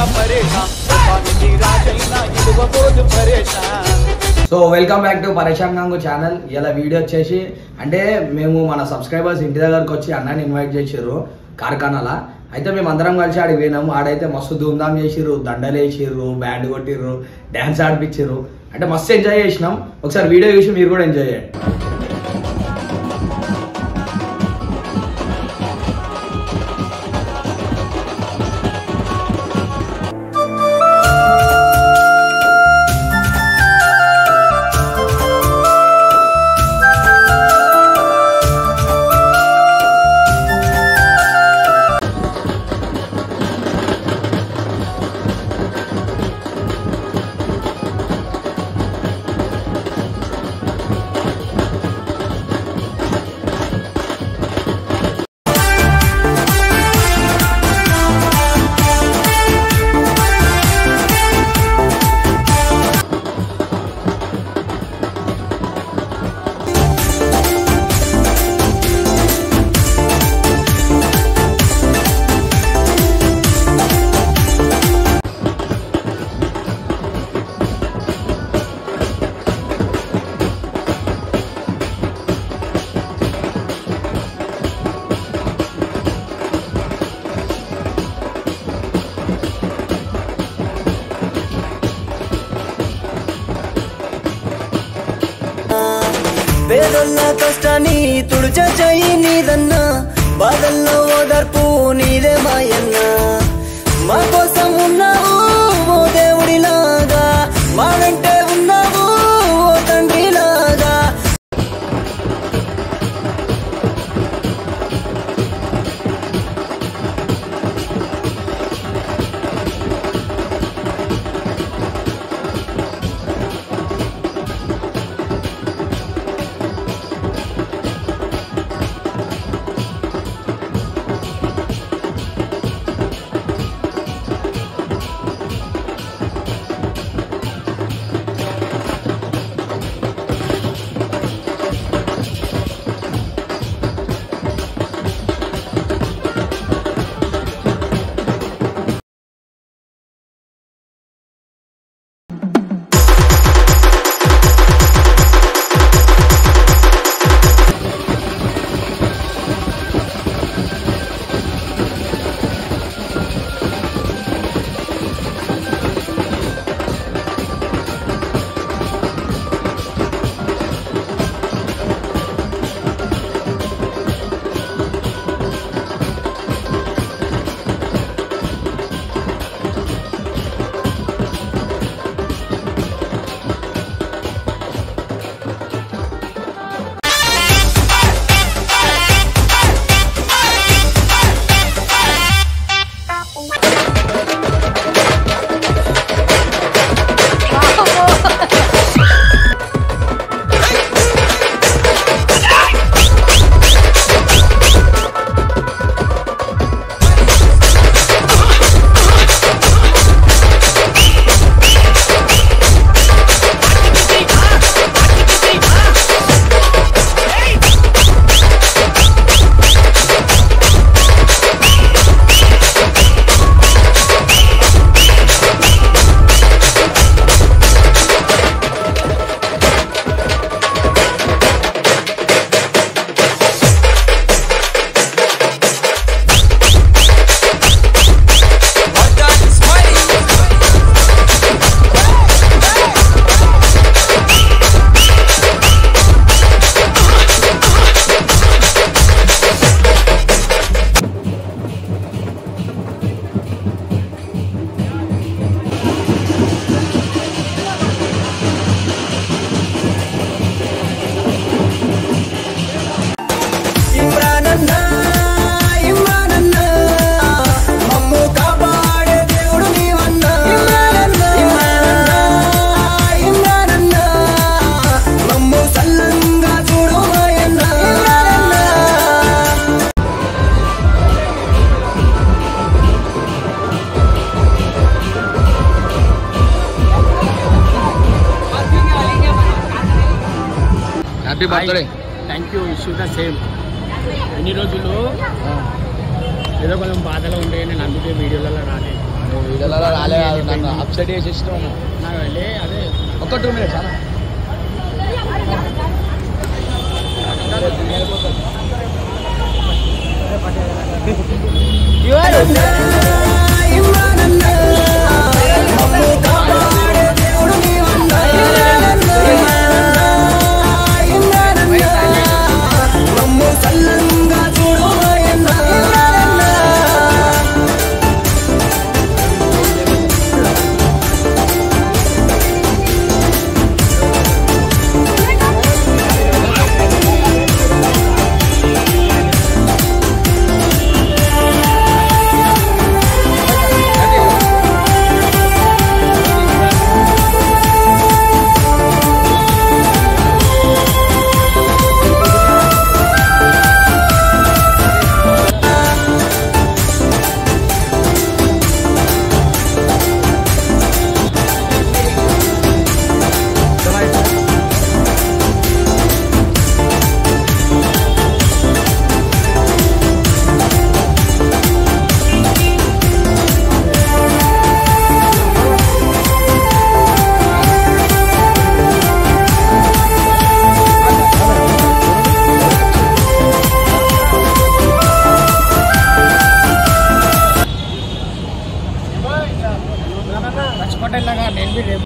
పరేషాన్ స్వామికి రాజైనా ఇవ్వబోదు పరేషాన్ సో వెల్కమ్ బ్యాక్ టు పరేషాన్ గంగు ఛానల్ ఇలా వీడియో వచ్చేసి అంటే మేము మన సబ్స్క్రైబర్స్ ఇంటి దగ్గరకు వచ్చి అన్నని ఇన్వైట్ చేసిర్రు కార్ఖానాల అయితే మేము అందరం కలిసి ఆడికి పోయినాము ఆడైతే మస్తు ధూమ్ధామ్ చేసిర్రు దండలు వేసిర్రు బ్యాండ్ కొట్టిర్రు డ్యాన్స్ ఆడిపించిర్రు అంటే మస్తు ఎంజాయ్ చేసినాం ఒకసారి వీడియో చూసి మీరు కూడా ఎంజాయ్ చేయండి పేదొల్ల కష్టాన్ని తుడుచ చెయ్యి నీదన్న బాధల్లో ఓదార్పు నీదే మాయన్న మా కోసం ఉన్నావు ఓ దేవుడిలాగా మా వెంటే ఉన్నావు ఓ తండ్రిలాగా ఇమ్రానన్న ఇమ్రానన్న మమ్ము కాపాడే దేవుడు నీవన్న ఇమ్రానన్న ఇమ్రానన్న మమ్ము సల్లంగా చూడు మాయన్న ఇమ్రానన్న happy birthday thank you issue the same ఎన్ని రోజులు ఏదో కొంచెం బాధలో ఉండే నేను అందుకే వీడియోలలో రాలేదు నువ్వు వీడియోలలో రాలే కాదు నన్ను అప్సెట్ చేసేసినావు నాకు వెళ్ళి అదే ఒక్క టూ మినిట్స్ అన్న ఇవాళ